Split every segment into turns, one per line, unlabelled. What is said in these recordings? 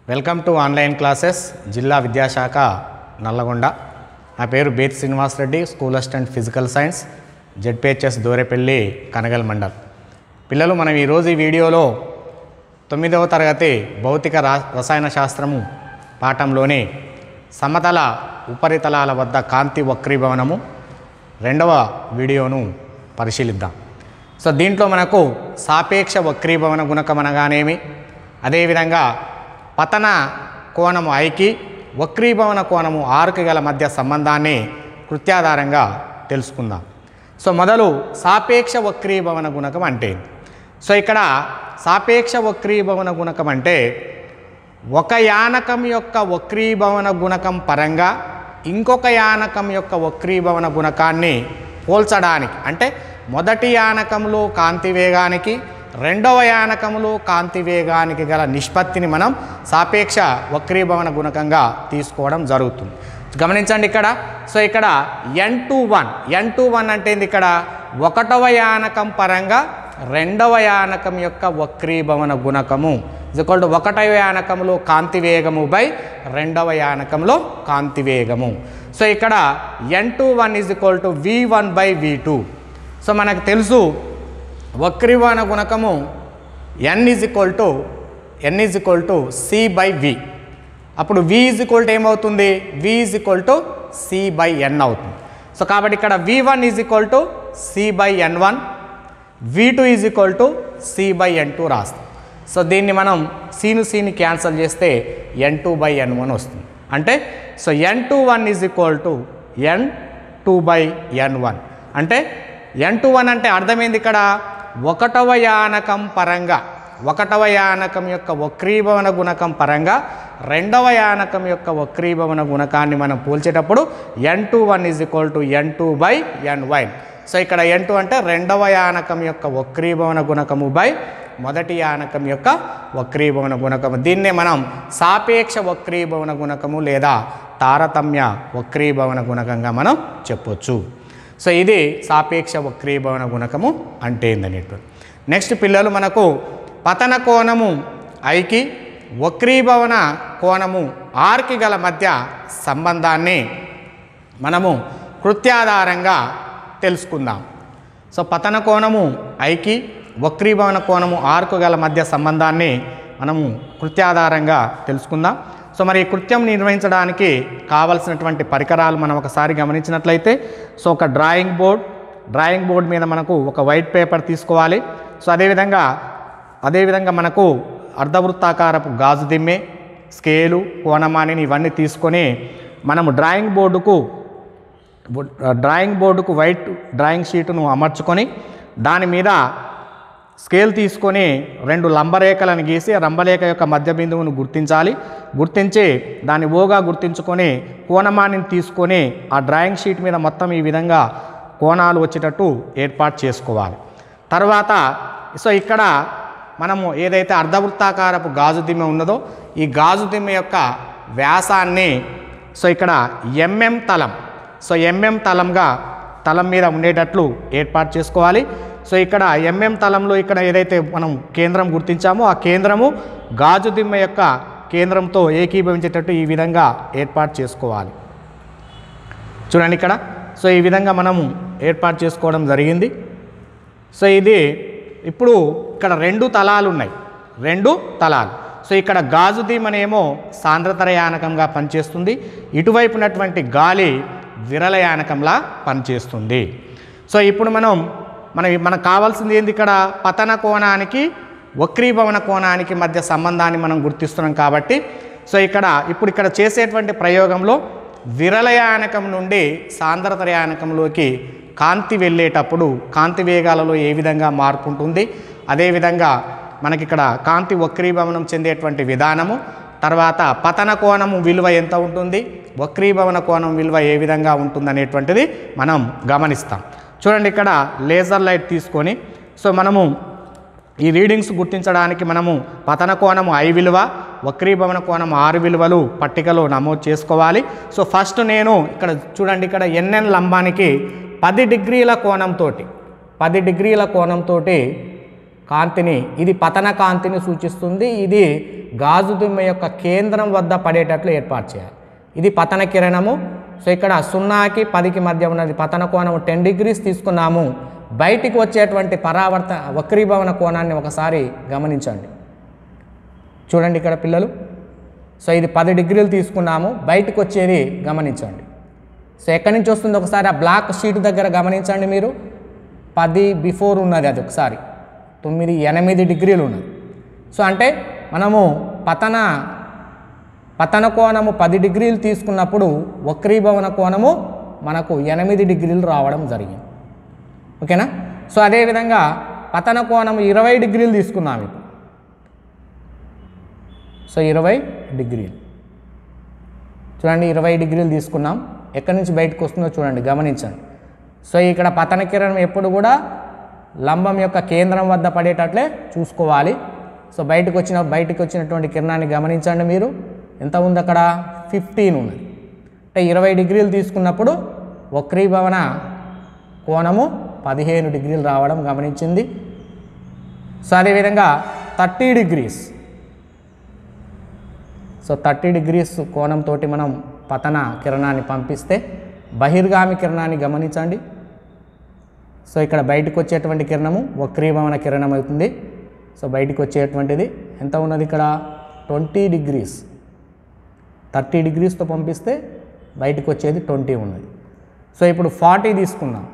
Welcome to online classes జిల్లా విద్యాశాఖ నల్లగొండ నా పేరు బేత్ Srinivas Reddy school assistant physical science ZPHS Dorepalli Kanagal mandal పిల్లలు మనం ఈరోజు ఈ వీడియోలో తొమ్మిదవ తరగతి భౌతిక రా రసాయన శాస్త్రము పాఠంలోని సమతల ఉపరితలాల వద్ద కాంతి వక్రీభవనము రెండవ వీడియోను పరిశీలిద్దాం సో దీంట్లో మనకు సాపేక్ష వక్రీభవన గుణకం అనగానేమి అదేవిధంగా పతన కోణము ఐకి వక్రీభవన కోణము ఆరుకి గల మధ్య సంబంధాన్ని కృత్యాధారంగా తెలుసుకుందాం సో మొదలు సాపేక్ష వక్రీభవన గుణకం అంటే ఏంటి? సో ఇక్కడ సాపేక్ష వక్రీభవన గుణకం అంటే ఒక యానకం యొక్క వక్రీభవన గుణకం పరంగా ఇంకొక యానకం యొక్క వక్రీభవన గుణకాన్ని పోల్చడానికి అంటే మొదటి యానకంలో కాంతి వేగానికి రెండవ యానకంలో కాంతి వేగానికి గల నిష్పత్తిని మనం సాపేక్ష వక్రీభవన గుణకంగా తీసుకోవడం జరుగుతుంది గమనించండి ఇక్కడ సో ఇక్కడ N two one N two one అంటే ఏంది ఇక్కడ ఒకటవ యానకం పరంగా రెండవ యానకం యొక్క వక్రీభవన గుణకము ఇజుకోల్డ్ ఒకటవ యానకంలో కాంతి వేగము బై రెండవ యానకంలో కాంతి వేగము సో ఇక్కడ N two one is equal to V one by V two so మనకు తెలుసు వక్రీభవన గుణకము N is equal to N is equal to C by V అప్పుడు వి ఈజ్ ఈక్వల్ టు ఏమవుతుంది V is equal to C by N అవుతుంది so కాబట్టి ఇక్కడ V one is equal to C by N one V two is equal to C by N two రాస్తాం so దీన్ని మనం scene సీని cancel చేస్తే N two by N one వస్తుంది అంటే so N two one is equal to N two by N one అంటే N two one అంటే అర్థమైంది ఇక్కడ ఒకటవ యానకం పరంగా ఒకటవ యానకం యొక్క వక్రీభవన గుణకం పరంగా రెండవ యానకం యొక్క వక్రీభవన గుణకాన్ని మనం పోల్చేటప్పుడు N two one is equal to N two by N one so ఇక్కడ ఎన్ టూ అంటే రెండవ యానకం యొక్క వక్రీభవన గుణకము బై మొదటి యానకం యొక్క వక్రీభవన గుణకము దీన్నే మనం సాపేక్ష వక్రీభవన గుణకము లేదా తారతమ్య వక్రీభవన గుణకంగా మనం చెప్పొచ్చు సో ఇది సాపేక్ష వక్రీభవన గుణకము అంటే ఏందనేటువంటి నెక్స్ట్ పిల్లలు మనకు పతన కోణము ఐకి వక్రీభవన కోణము ఆర్కి గల మధ్య సంబంధాన్ని మనము కృత్యాధారంగా తెలుసుకుందాం సో పతన కోణము ఐకి వక్రీభవన కోణము ఆర్కు గల మధ్య సంబంధాన్ని మనము కృత్యాధారంగా తెలుసుకుందాం సో మరి ఈ కృత్యం నిర్వహించడానికి కావలసినటువంటి పరికరాలు మనం ఒకసారి గమనించినట్లయితే సో ఒక డ్రాయింగ్ బోర్డ్ డ్రాయింగ్ బోర్డ్ మీద మనకు ఒక వైట్ పేపర్ తీసుకోవాలి సో అదేవిధంగా అదేవిధంగా మనకు అర్ధవృత్తాకారపు గాజు దిమ్మె స్కేలు కోణమానిని ఇవన్నీ తీసుకొని మనము డ్రాయింగ్ బోర్డుకు డ్రాయింగ్ బోర్డుకు వైట్ డ్రాయింగ్ షీటును అమర్చుకొని దాని మీద స్కేల్ తీసుకొని రెండు లంబరేఖలను గీసి ఆ లంబరేఖ యొక్క మధ్య బిందువును గుర్తించాలి గుర్తించి దాన్ని ఓగా గుర్తించుకొని కోణమానిని తీసుకొని ఆ డ్రాయింగ్ షీట్ మీద మొత్తం ఈ విధంగా కోణాలు వచ్చేటట్టు ఏర్పాటు చేసుకోవాలి తర్వాత సో ఇక్కడ మనము ఏదైతే అర్ధవృత్తాకారపు గాజు దిమ్మె ఉన్నదో ఈ గాజు దిమ్మె యొక్క వ్యాసాన్ని సో ఇక్కడ ఎంఎం తలం సో ఎంఎం తలంగా తలం మీద ఉండేటట్లు ఏర్పాటు చేసుకోవాలి సో ఇక్కడ ఎంఎం తలంలో ఇక్కడ ఏదైతే మనం కేంద్రం గుర్తించామో ఆ కేంద్రము గాజు దిమ్మ యొక్క కేంద్రంతో ఏకీభవించేటట్టు ఈ విధంగా ఏర్పాటు చేసుకోవాలి చూడండి ఇక్కడ సో ఈ విధంగా మనము ఏర్పాటు చేసుకోవడం జరిగింది సో ఇది ఇప్పుడు ఇక్కడ రెండు తలాలు ఉన్నాయి రెండు తలాలు సో ఇక్కడ గాజు దీమనేమో సాంద్రతరయానకంగా పనిచేస్తుంది ఇటువైపు ఉన్నటువంటి గాలి విరలయానకంలా పనిచేస్తుంది సో ఇప్పుడు మనం మన మనకు కావాల్సింది ఏంది ఇక్కడ పతన కోణానికి వక్రీభవన కోణానికి మధ్య సంబంధాన్ని మనం గుర్తిస్తున్నాం కాబట్టి సో ఇక్కడ ఇప్పుడు ఇక్కడ చేసేటువంటి ప్రయోగంలో విరలయానకం నుండి సాంద్రతరయానకంలోకి కాంతి వెళ్ళేటప్పుడు కాంతి వేగాలలో ఏ విధంగా మార్పు ఉంటుంది అదేవిధంగా మనకి ఇక్కడ కాంతి వక్రీభవనం చెందేటువంటి విధానము తర్వాత పతన కోణము విలువ ఎంత ఉంటుంది వక్రీభవన కోణం విలువ ఏ విధంగా ఉంటుంది అనేటువంటిది మనం గమనిస్తాం చూడండి ఇక్కడ లేజర్ లైట్ తీసుకొని సో మనము ఈ రీడింగ్స్ గుర్తించడానికి మనము పతన కోణము ఐ విలువ వక్రీభవన కోణం ఆరు విలువలు పట్టికలో నమోదు చేసుకోవాలి సో ఫస్ట్ నేను ఇక్కడ చూడండి ఇక్కడ ఎన్ఎన్ లంబానికి పది డిగ్రీల కోణంతో పది డిగ్రీల కోణంతో కాంతిని ఇది పతన కాంతిని సూచిస్తుంది ఇది గాజు దుమ్మ యొక్క కేంద్రం వద్ద పడేటట్లు ఏర్పాటు చేయాలి ఇది పతన కిరణము సో ఇక్కడ సున్నాకి పదికి మధ్య ఉన్నది పతన కోణము టెన్ డిగ్రీస్ తీసుకున్నాము బయటికి వచ్చేటువంటి పరావర్త వక్రీభవన కోణాన్ని ఒకసారి గమనించండి చూడండి ఇక్కడ పిల్లలు సో ఇది పది డిగ్రీలు తీసుకున్నాము బయటకు వచ్చేది గమనించండి సో ఎక్కడి నుంచి వస్తుంది ఒకసారి ఆ బ్లాక్ షీట్ దగ్గర గమనించండి మీరు పది బిఫోర్ ఉన్నది అది ఒకసారి తొమ్మిది ఎనిమిది డిగ్రీలు ఉన్నది సో అంటే మనము పతన పతన కోణము పది డిగ్రీలు తీసుకున్నప్పుడు వక్రీభవన కోణము మనకు ఎనిమిది డిగ్రీలు రావడం జరిగింది ఓకేనా సో అదేవిధంగా పతన కోణం ఇరవై డిగ్రీలు తీసుకున్నాం ఇప్పుడు సో ఇరవై డిగ్రీలు చూడండి ఇరవై డిగ్రీలు తీసుకున్నాం ఎక్కడి నుంచి బయటకు వస్తుందో చూడండి గమనించండి సో ఇక్కడ పతన కిరణం ఎప్పుడు కూడా లంబం యొక్క కేంద్రం వద్ద పడేటట్లే చూసుకోవాలి సో బయటకు వచ్చిన బయటకు వచ్చినటువంటి కిరణాన్ని గమనించండి మీరు ఎంత ఉంది అక్కడ ఫిఫ్టీన్ ఉన్నది అంటే ఇరవై డిగ్రీలు తీసుకున్నప్పుడు వక్రీభవన కోణము పదిహేను డిగ్రీలు రావడం గమనించింది సో అదేవిధంగా thirty degrees so thirty degrees కోణంతో మనం పతన కిరణాన్ని పంపిస్తే బహిర్గామి కిరణాన్ని గమనించండి సో ఇక్కడ బయటకు వచ్చేటువంటి కిరణము వక్రీభవన కిరణం అవుతుంది సో బయటకు వచ్చేటువంటిది ఎంత ఉన్నది ఇక్కడ ట్వంటీ డిగ్రీస్ థర్టీ డిగ్రీస్తో పంపిస్తే బయటకు వచ్చేది ట్వంటీ ఉన్నది సో ఇప్పుడు ఫార్టీ తీసుకున్నాం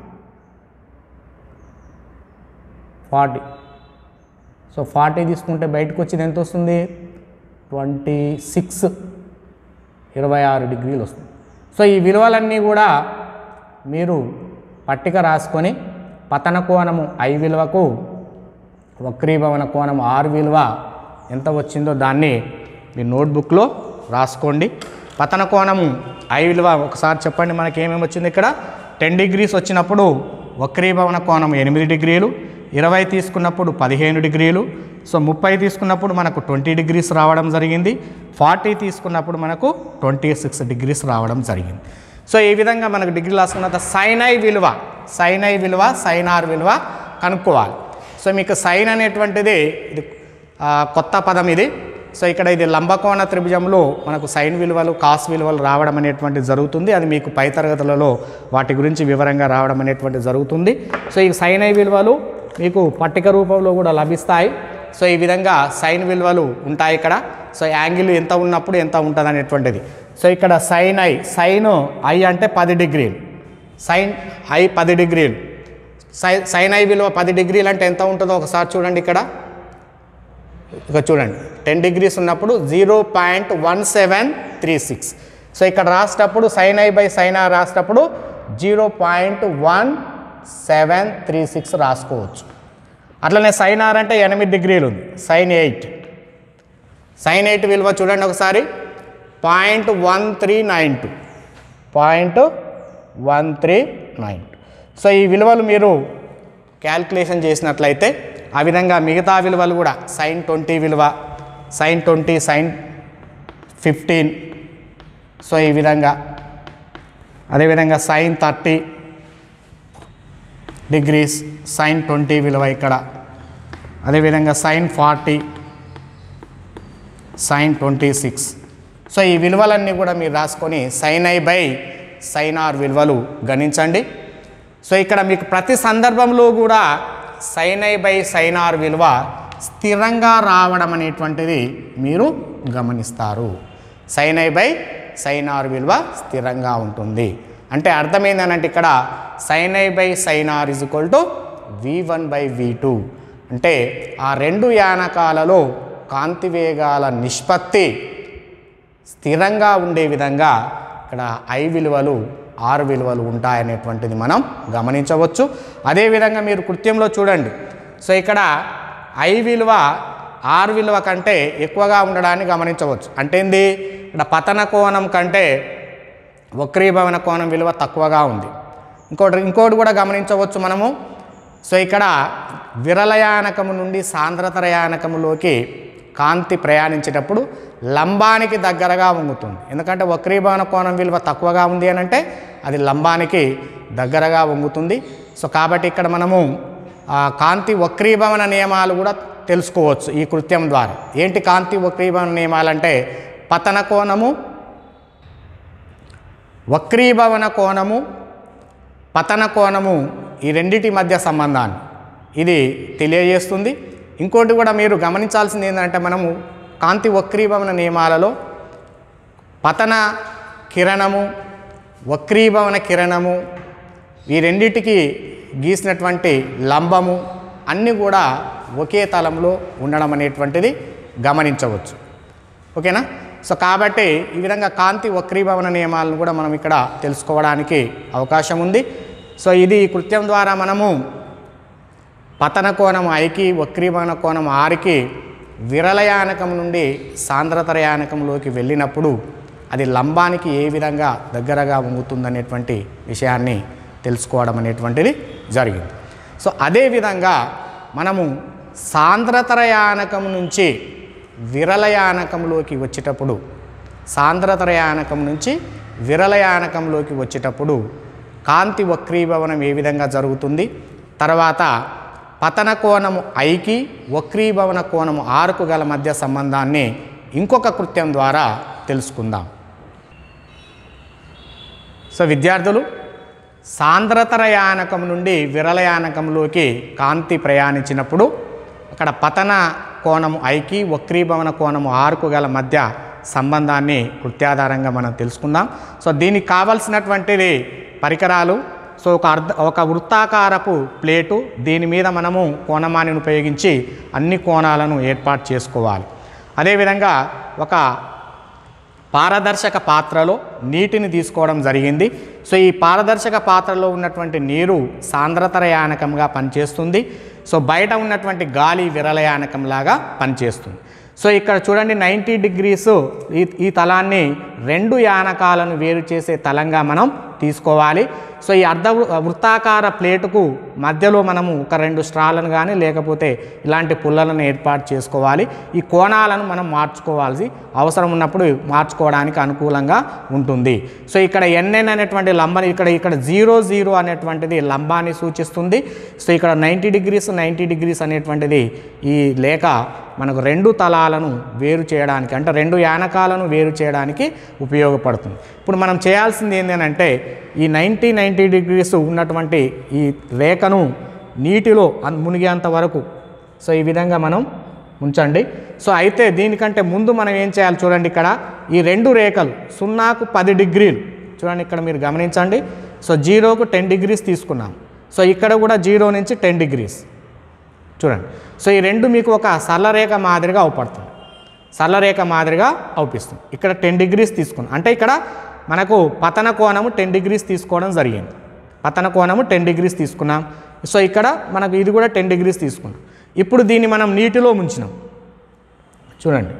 ఫార్టీ సో ఫార్టీ తీసుకుంటే బయటకు వచ్చేది ఎంత వస్తుంది ట్వంటీ సిక్స్ ఇరవై ఆరు డిగ్రీలు వస్తుంది సో ఈ విలువలన్నీ కూడా మీరు పట్టిక రాసుకొని పతన కోణము ఐ విలువకు వక్రీభవన కోణం ఆరు విలువ ఎంత వచ్చిందో దాన్ని మీ నోట్బుక్లో రాసుకోండి పతన కోణము ఐ విలువ ఒకసారి చెప్పండి మనకి ఏమేమి వచ్చింది ఇక్కడ టెన్ డిగ్రీస్ వచ్చినప్పుడు వక్రీభవన కోణం ఎనిమిది డిగ్రీలు ఇరవై తీసుకున్నప్పుడు పదిహేను డిగ్రీలు సో ముప్పై తీసుకున్నప్పుడు మనకు ట్వంటీ డిగ్రీస్ రావడం జరిగింది ఫార్టీ తీసుకున్నప్పుడు మనకు ట్వంటీ సిక్స్ డిగ్రీస్ రావడం జరిగింది సో ఈ విధంగా మనకు డిగ్రీ రాసుకున్న తర్వాత సైన్ ఐ విలువ సైన్ ఐ విలువ సైన్ ఆర్ విలువ కనుక్కోవాలి సో మీకు సైన్ అనేటువంటిది ఇది ఆ, కొత్త పదం ఇది సో ఇక్కడ ఇది లంబకోణ త్రిభుజంలో మనకు సైన్ విలువలు కాస్ విలువలు రావడం అనేటువంటిది జరుగుతుంది అది మీకు పై తరగతులలో వాటి గురించి వివరంగా రావడం అనేటువంటిది జరుగుతుంది సో ఈ సైన్ ఐ విలువలు మీకు పట్టిక రూపంలో కూడా లభిస్తాయి సో ఈ విధంగా సైన్ విలువలు ఉంటాయి ఇక్కడ సో యాంగిల్ ఎంత ఉన్నప్పుడు ఎంత ఉంటుంది అనేటువంటిది సో ఇక్కడ సైన్ ఐ సైన్ ఐ అంటే పది డిగ్రీలు సైన్ ఐ పది డిగ్రీలు సై సైన్ ఐ విలువ పది డిగ్రీలు అంటే ఎంత ఉంటుందో ఒకసారి చూడండి ఇక్కడ ఇక చూడండి టెన్ డిగ్రీస్ ఉన్నప్పుడు zero point one seven three six so ఇక్కడ రాసేటప్పుడు sine I by sine R రాసేటప్పుడు zero point one seven three six రాసుకోవచ్చు అట్లనే సైన్ ఆర్ అంటే ఎనిమిది డిగ్రీలు ఉంది సైన్ ఎయిట్ సైన్ ఎయిట్ విలువ చూడండి ఒకసారి point one three nine two point one three nine so ఈ విలువలు మీరు క్యాల్కులేషన్ చేసినట్లయితే ఆ విధంగా మిగతా విలువలు కూడా సైన్ ట్వంటీ విలువ sine twenty sine fifteen so ఈ విధంగా అదేవిధంగా sine thirty degrees sine twenty విలువ ఇక్కడ అదేవిధంగా sine forty sine twenty six so ఈ విలువలన్నీ కూడా మీరు రాసుకొని sine I by sine R విలువలు గణించండి సో ఇక్కడ మీకు ప్రతి సందర్భంలో కూడా sine I by sine R విలువ స్థిరంగా రావడం అనేటువంటిది మీరు గమనిస్తారు sine I by sine R విలువ స్థిరంగా ఉంటుంది అంటే అర్థమైందనంటే ఇక్కడ sign I by sine R is equal to V one by V two అంటే ఆ రెండు యానకాలలో కాంతి వేగాల నిష్పత్తి స్థిరంగా ఉండే విధంగా ఇక్కడ ఐ విలువలు ఆరు విలువలు ఉంటాయనేటువంటిది మనం గమనించవచ్చు అదేవిధంగా మీరు కృత్యంలో చూడండి సో ఇక్కడ ఐ విలువ ఆరు విలువ కంటే ఎక్కువగా ఉండడాన్ని గమనించవచ్చు అంటే ఏంది ఇక్కడ పతన కోణం కంటే వక్రీభవన కోణం విలువ తక్కువగా ఉంది ఇంకోటి ఇంకోటి కూడా గమనించవచ్చు మనము సో ఇక్కడ విరలయానకము నుండి సాంద్రతరయానకములోకి కాంతి ప్రయాణించేటప్పుడు లంబానికి దగ్గరగా వంగుతుంది ఎందుకంటే వక్రీభవన కోణం విలువ తక్కువగా ఉంది అని అంటే అది లంబానికి దగ్గరగా వంగుతుంది సో కాబట్టి ఇక్కడ మనము ఆ కాంతి వక్రీభవన నియమాలు కూడా తెలుసుకోవచ్చు ఈ కృత్యం ద్వారా ఏంటి కాంతి వక్రీభవన నియమాలంటే పతన కోణము వక్రీభవన కోణము పతన కోణము ఈ రెండిటి మధ్య సంబంధాన్ని ఇది తెలియజేస్తుంది ఇంకోటి కూడా మీరు గమనించాల్సింది ఏంటంటే మనము కాంతి వక్రీభవన నియమాలలో పతన కిరణము వక్రీభవన కిరణము ఈ రెండిటికి గీసినటువంటి లంబము అన్నీ కూడా ఒకే తలంలో ఉండడం అనేటువంటిది గమనించవచ్చు ఓకేనా సో కాబట్టి ఈ విధంగా కాంతి వక్రీభవన నియమాలను కూడా మనం ఇక్కడ తెలుసుకోవడానికి అవకాశం ఉంది సో ఇది ఈ కృత్యం ద్వారా మనము పతన కోణం ఐకి వక్రీభవన కోణం ఆరుకి విరలయానకం నుండి సాంద్రతరయానకంలోకి వెళ్ళినప్పుడు అది లంబానికి ఏ విధంగా దగ్గరగా వంగుతుందనేటువంటి విషయాన్ని తెలుసుకోవడం అనేటువంటిది జరిగింది సో అదేవిధంగా మనము సాంద్రతరయానకం నుంచి విరలయానకంలోకి వచ్చేటప్పుడు సాంద్రతరయానకం నుంచి విరలయానకంలోకి వచ్చేటప్పుడు కాంతి వక్రీభవనం ఏ విధంగా జరుగుతుంది తర్వాత పతన కోణము ఐకి వక్రీభవన కోణము ఆరుకు గల మధ్య సంబంధాన్ని ఇంకొక కృత్యం ద్వారా తెలుసుకుందాం సో విద్యార్థులు సాంద్రతరయానకం నుండి విరలయానకంలోకి కాంతి ప్రయాణించినప్పుడు అక్కడ పతన కోణము ఐకి వక్రీభవన కోణము ఆరుకు గల మధ్య సంబంధాన్ని కృత్యాధారంగా మనం తెలుసుకుందాం సో దీనికి కావలసినటువంటిది పరికరాలు సో ఒక అర్ధ ఒక వృత్తాకారపు ప్లేటు దీని మీద మనము కోణమానిని ఉపయోగించి అన్ని కోణాలను ఏర్పాటు చేసుకోవాలి అదేవిధంగా ఒక పారదర్శక పాత్రలో నీటిని తీసుకోవడం జరిగింది సో ఈ పారదర్శక పాత్రలో ఉన్నటువంటి నీరు సాంద్రతరయానకంగా పనిచేస్తుంది సో బయట ఉన్నటువంటి గాలి విరలయానకంలాగా పనిచేస్తుంది సో ఇక్కడ చూడండి నైంటీ డిగ్రీస్ ఈ ఈ తలాన్ని రెండు యానకాలను వేరు చేసే తలంగా మనం తీసుకోవాలి సో ఈ అర్ధ వృ- వృత్తాకార ప్లేటుకు మధ్యలో మనము ఒక రెండు స్ట్రాలను కానీ లేకపోతే ఇలాంటి పుల్లలను ఏర్పాటు చేసుకోవాలి ఈ కోణాలను మనం మార్చుకోవాల్సి అవసరం ఉన్నప్పుడు మార్చుకోవడానికి అనుకూలంగా ఉంటుంది సో ఇక్కడ ఎన్ఎన్ అనేటువంటి లంబాన్ని ఇక్కడ ఇక్కడ జీరో జీరో అనేటువంటిది లంబాన్ని సూచిస్తుంది సో ఇక్కడ నైంటీ డిగ్రీస్ నైంటీ డిగ్రీస్ అనేటువంటిది ఈ లేఖ మనకు రెండు తలాలను వేరు చేయడానికి అంటే రెండు యానకాలను వేరు చేయడానికి ఉపయోగపడుతుంది ఇప్పుడు మనం చేయాల్సింది ఏంటంటే ఈ నైంటీ నైంటీ డిగ్రీస్ ఉన్నటువంటి ఈ రేఖను నీటిలో అన్- మునిగేంత వరకు సో ఈ విధంగా మనం ఉంచండి సో అయితే దీనికంటే ముందు మనం ఏం చేయాలి చూడండి ఇక్కడ ఈ రెండు రేఖలు సున్నాకు పది డిగ్రీలు చూడండి ఇక్కడ మీరు గమనించండి సో జీరోకు టెన్ డిగ్రీస్ తీసుకున్నాం సో ఇక్కడ కూడా జీరో నుంచి టెన్ డిగ్రీస్ చూడండి సో ఈ రెండు మీకు ఒక సరళరేఖ మాదిరిగా అవుపడుతుంది సరళరేఖ మాదిరిగా అవుపిస్తుంది ఇక్కడ టెన్ డిగ్రీస్ తీసుకున్నాం అంటే ఇక్కడ మనకు పతన కోణము టెన్ డిగ్రీస్ తీసుకోవడం జరిగింది పతన కోణము టెన్ డిగ్రీస్ తీసుకున్నాం సో ఇక్కడ మనకు ఇది కూడా టెన్ డిగ్రీస్ తీసుకున్నాం ఇప్పుడు దీన్ని మనం నీటిలో ముంచినాం చూడండి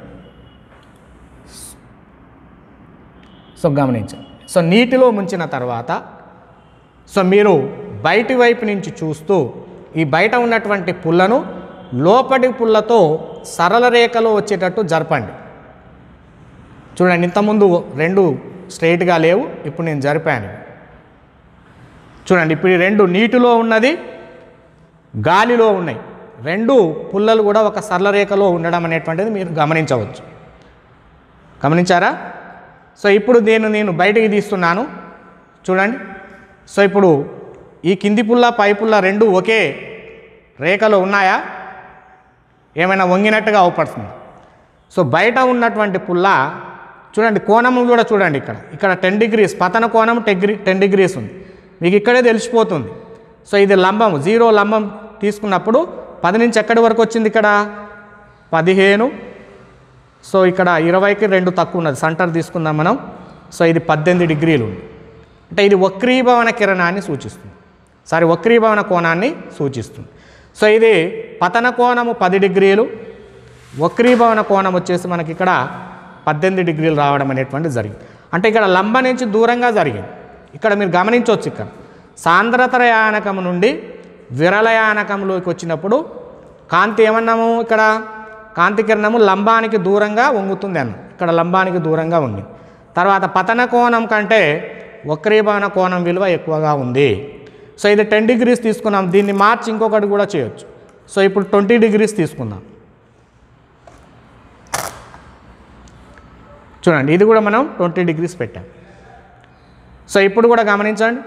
సో గమనించండి సో నీటిలో ముంచిన తర్వాత సో మీరు బయటి వైపు నుంచి చూస్తూ ఈ బయట ఉన్నటువంటి పుల్లను లోపటి పుల్లతో సరళ రేఖలో వచ్చేటట్టు జరపండి చూడండి ఇంతకుముందు రెండు స్ట్రైట్గా లేవు ఇప్పుడు నేను జరిపాను చూడండి ఇప్పుడు ఈ రెండు నీటిలో ఉన్నది గాలిలో ఉన్నాయి రెండు పుల్లలు కూడా ఒక సరళ రేఖలో ఉండడం అనేటువంటిది మీరు గమనించవచ్చు గమనించారా సో ఇప్పుడు నేను నేను బయటికి తీస్తున్నాను చూడండి సో ఇప్పుడు ఈ కింది పుల్ల పై పుల్ల రెండు ఒకే రేఖలో ఉన్నాయా ఏమైనా వంగినట్టుగా అవపడుతుంది సో బయట ఉన్నటువంటి పుల్ల చూడండి కోణము కూడా చూడండి ఇక్కడ ఇక్కడ టెన్ డిగ్రీస్ పతన కోణం టెగ్రీ టెన్ డిగ్రీస్ ఉంది మీకు ఇక్కడే తెలిసిపోతుంది సో ఇది లంబం జీరో లంబం తీసుకున్నప్పుడు పది నుంచి ఎక్కడి వరకు వచ్చింది ఇక్కడ పదిహేను సో ఇక్కడ ఇరవైకి రెండు తక్కువ ఉన్నది సెంటర్ తీసుకుందాం మనం సో ఇది పద్దెనిమిది డిగ్రీలు ఉంది అంటే ఇది వక్రీభవన కిరణాన్ని సూచిస్తుంది సారీ వక్రీభవన కోణాన్ని సూచిస్తుంది సో ఇది పతన కోణము పది డిగ్రీలు వక్రీభవన కోణం వచ్చేసి మనకి ఇక్కడ పద్దెనిమిది డిగ్రీలు రావడం అనేటువంటిది జరిగింది అంటే ఇక్కడ లంబ నుంచి దూరంగా జరిగింది ఇక్కడ మీరు గమనించవచ్చు ఇక్కడ సాంద్రతరయానకం నుండి విరలయానకంలోకి వచ్చినప్పుడు కాంతి ఏమన్నాము ఇక్కడ కాంతి కిరణము లంబానికి దూరంగా వంగుతుంది అన్న ఇక్కడ లంబానికి దూరంగా ఉంది తర్వాత పతన కోణం కంటే వక్రీభవన కోణం విలువ ఎక్కువగా ఉంది సో ఇది టెన్ డిగ్రీస్ తీసుకున్నాం దీన్ని మార్చి ఇంకొకటి కూడా చేయొచ్చు సో ఇప్పుడు ట్వంటీ డిగ్రీస్ తీసుకుందాం చూడండి ఇది కూడా మనం ట్వంటీ డిగ్రీస్ పెట్టాం సో ఇప్పుడు కూడా గమనించండి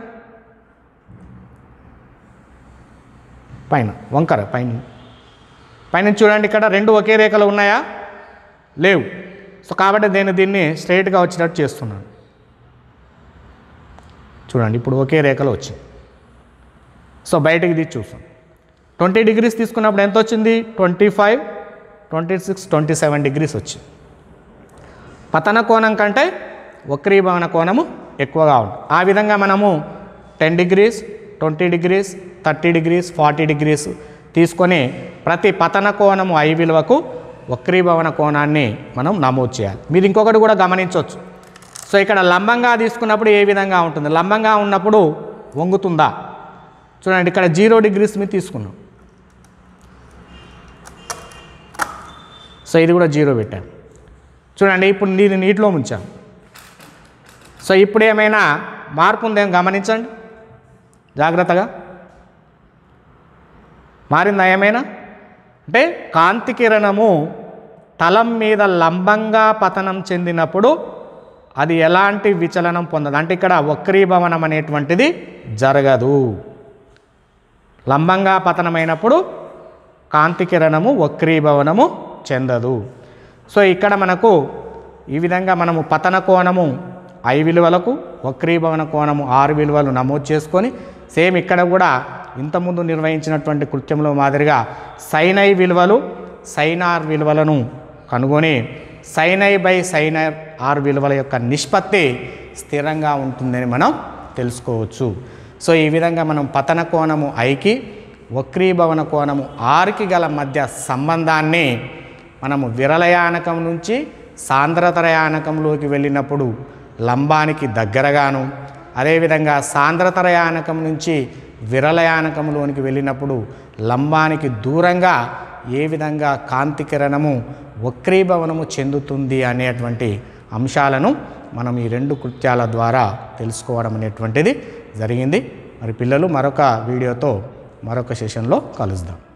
పైన వంకర పైన పైన చూడండి ఇక్కడ రెండు ఒకే రేఖలు ఉన్నాయా లేవు సో కాబట్టి నేను దీన్ని స్ట్రైట్గా వచ్చినట్టు చేస్తున్నాను చూడండి ఇప్పుడు ఒకే రేఖలో వచ్చింది సో బయటకి తీసి చూస్తాం ట్వంటీ డిగ్రీస్ తీసుకున్నప్పుడు ఎంత వచ్చింది twenty five twenty six twenty seven degrees వచ్చింది పతన కోణం కంటే వక్రీభవన కోణము ఎక్కువగా ఉంటుంది ఆ విధంగా మనము ten degrees twenty degrees thirty degrees forty degrees తీసుకొని ప్రతి పతన కోణము ఐ విలువకు వక్రీభవన కోణాన్ని మనం నమోదు చేయాలి మీరు ఇంకొకటి కూడా గమనించవచ్చు సో ఇక్కడ లంబంగా తీసుకున్నప్పుడు ఏ విధంగా ఉంటుంది లంబంగా ఉన్నప్పుడు వంగుతుందా చూడండి ఇక్కడ జీరో డిగ్రీస్ మీద తీసుకున్నాం సో ఇది కూడా జీరో పెట్టాం చూడండి ఇప్పుడు నీరు నీటిలో ముంచాం సో ఇప్పుడు ఏమైనా మార్పు ఉందేం గమనించండి జాగ్రత్తగా మారిందా ఏమైనా అంటే కాంతి కిరణము తలం మీద లంబంగా పతనం చెందినప్పుడు అది ఎలాంటి విచలనం పొందదు అంటే ఇక్కడ వక్రీభవనం అనేటువంటిది జరగదు లంబంగా పతనమైనప్పుడు కాంతి కిరణము వక్రీభవనము చెందదు సో ఇక్కడ మనకు ఈ విధంగా మనము పతన కోణము ఐ విలువలకు వక్రీభవన కోణము ఆరు విలువలు నమోదు చేసుకొని సేమ్ ఇక్కడ కూడా ఇంతకుముందు నిర్వహించినటువంటి కృత్యంలో మాదిరిగా సైన్ ఐ విలువలు సైన్ ఆర్ విలువలను కనుగొని sine I by sine R విలువల యొక్క నిష్పత్తి స్థిరంగా ఉంటుందని మనం తెలుసుకోవచ్చు సో ఈ విధంగా మనం పతన కోణము ఐకి వక్రీభవన కోణము ఆరుకి గల మధ్య సంబంధాన్ని మనము విరలయానకం నుంచి సాంద్రతరయానకంలోకి వెళ్ళినప్పుడు లంబానికి దగ్గరగాను అదేవిధంగా సాంద్రతరయానకం నుంచి విరలయానకంలోనికి వెళ్ళినప్పుడు లంబానికి దూరంగా ఏ విధంగా కాంతి కిరణము వక్రీభవనము చెందుతుంది అనేటువంటి అంశాలను మనం ఈ రెండు కృత్యాల ద్వారా తెలుసుకోవడం అనేటువంటిది జరిగింది మరి పిల్లలు మరొక వీడియోతో మరొక సెషన్లో కలుద్దాం